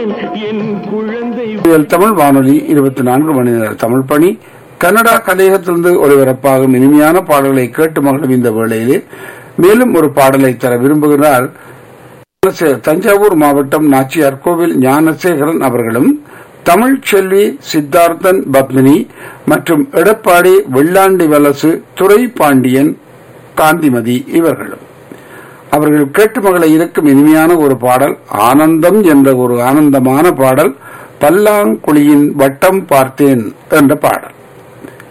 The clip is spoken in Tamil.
ஏன் என் குழந்தை இதில் தமிழ் வானொலி இருபத்தி நான்கு மணி நேர தமிழ் பணி கன்னடா கலையகத்திலிருந்து ஒளிபரப்பாகும் இனிமையான பாடல்களை கேட்டு மகளும் இந்த வேளையிலே மேலும் ஒரு பாடலை தர விரும்புகிறார் தஞ்சாவூர் மாவட்டம் நாச்சியார் கோவில் ஞானசேகரன் அவர்களும் தமிழ் செல்வி சித்தார்த்தன் பத்மினி மற்றும் எடப்பாடி வெள்ளாண்டி வலசு துரை பாண்டியன் காந்திமதி இவர்களும் அவர்கள் கேட்டு மகளை இருக்கும் இனிமையான ஒரு பாடல் ஆனந்தம் என்ற ஒரு ஆனந்தமான பாடல் பல்லாங்குழியின் வட்டம் பார்த்தேன் என்ற பாடல்